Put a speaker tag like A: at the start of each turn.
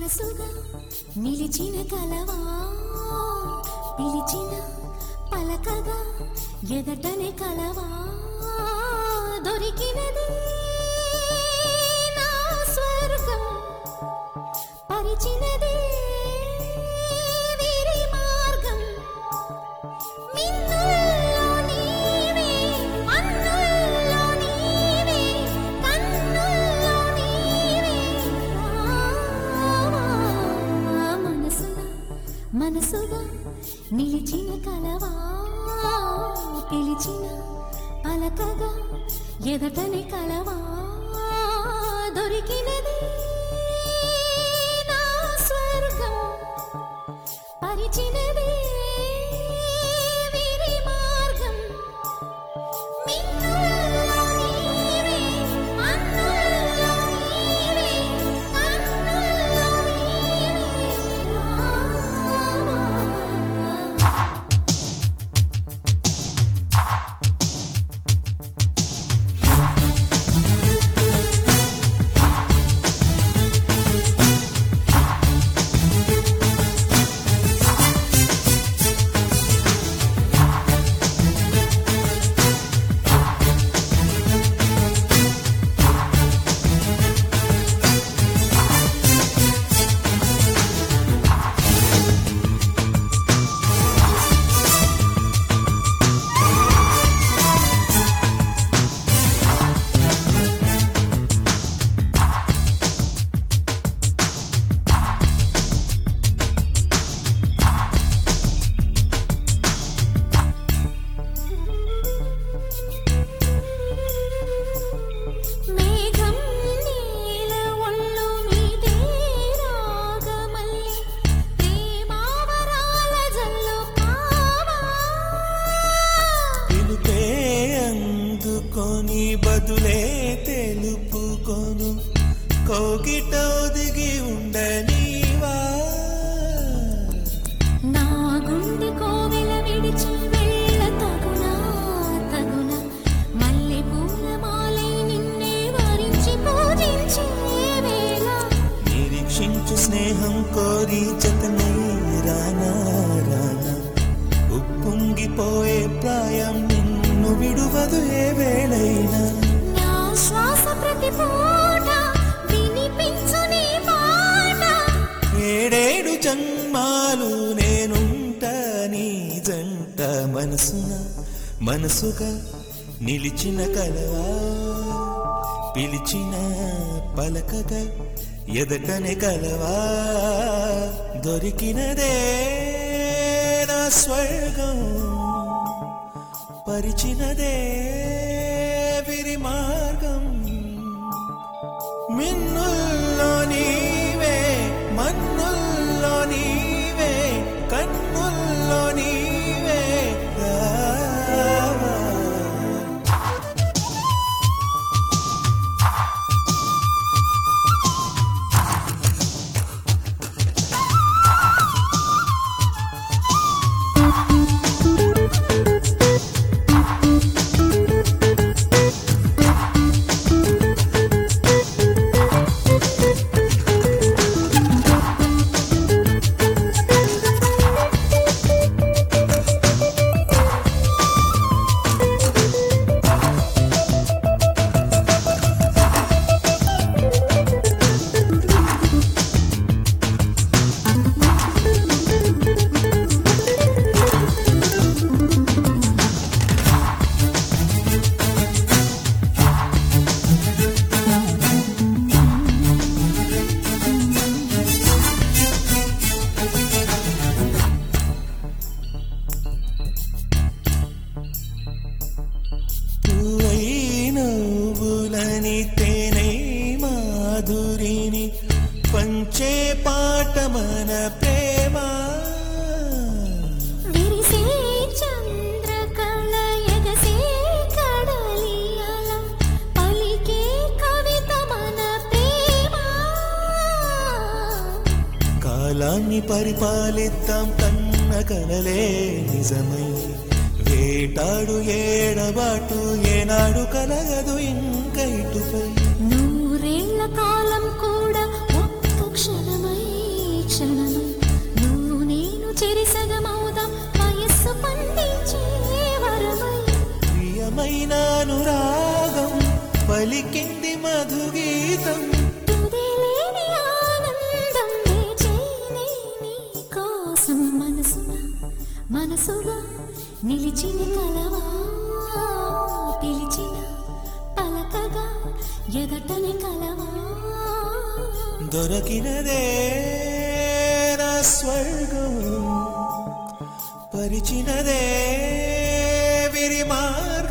A: మనసుగా నిలిచిన కలవా పిలిచిన పలకగా ఎదటనే కలవా దొరికినది నా స్వర్గం పరిచినది వీరి మార్గం మిన్నుల్లో నీవే మన్నుల్లో నీవే కన్నుల్లో నీవే రావా మనసుగా మనసుగా నిలిచిన కలవా పిలిచిన పలకగా ఎదటని కలవా దొరికినది నా స్వర్గం పరిచినది వీరి మార్గం మిన్నుల్లో నీవే మన్నుల్లో నీవే కన్నుల్లో నీవే రావా మేఘం నీల ఒళ్ళు మీదే రాగమల్లి ప్రేమావరాల జల్లు కావా
B: పిలుపే అందుకొని బదులే తెలుపుకొను కోకిట ఒదిగి ఉండనీవా
A: నా గుండె కోవెల విడిచి వెళ్ళ తగునా తగునా మల్లె పూల మాలై నిన్నే వరించి పూజించే వేళ
B: నిరీక్షించు స్నేహం కోరి జతనే రానా రానా ఉప్పొంగిపోయే ప్రాయం నిన్ను విడువదు ఏ వేళైనా
A: నా శ్వాస ప్రతి పూట వినిపించు నీ పాట
B: ఏడేడు జన్మాలు నేనుంట నీ జంట మనసున మనసుగా నిలిచిన కలవా పిలిచిన పలకగా ఎదటనే కలవా దొరికినదే నా స్వర్గం పరిచినదే విరి మార్గం మిన్నుల్లో నీవే మన్నుల్లో నీవే కన్నుల్లో నీవే రావా పువ్వై నవ్వులని తేనై మాధురిని పంచే పాట మన ప్రేమ
A: విరిసే చంద్రకళ ఎగసే కడలియల పలికే కవిత మన ప్రేమ
B: కాలాన్ని పరిపాలిద్దాం కన్న కలలే నిజమై వేటాడు ఏడబాటు ఏనాడు కలగదు ఇంక ఇటుపై
A: నూరేళ్ల కాలం కూడా ఒక్క క్షణమై
B: పలికింది మధుగీతం
A: తుదిలేని ఆనందం వేచేనే నీ కోసం మనసున మనసుగా నిలిచిన కలవా పిలిచిన పలకగా ఎదటని కలవా
B: దొరకినదే నా స్వర్గం పరిచినదే విరిమార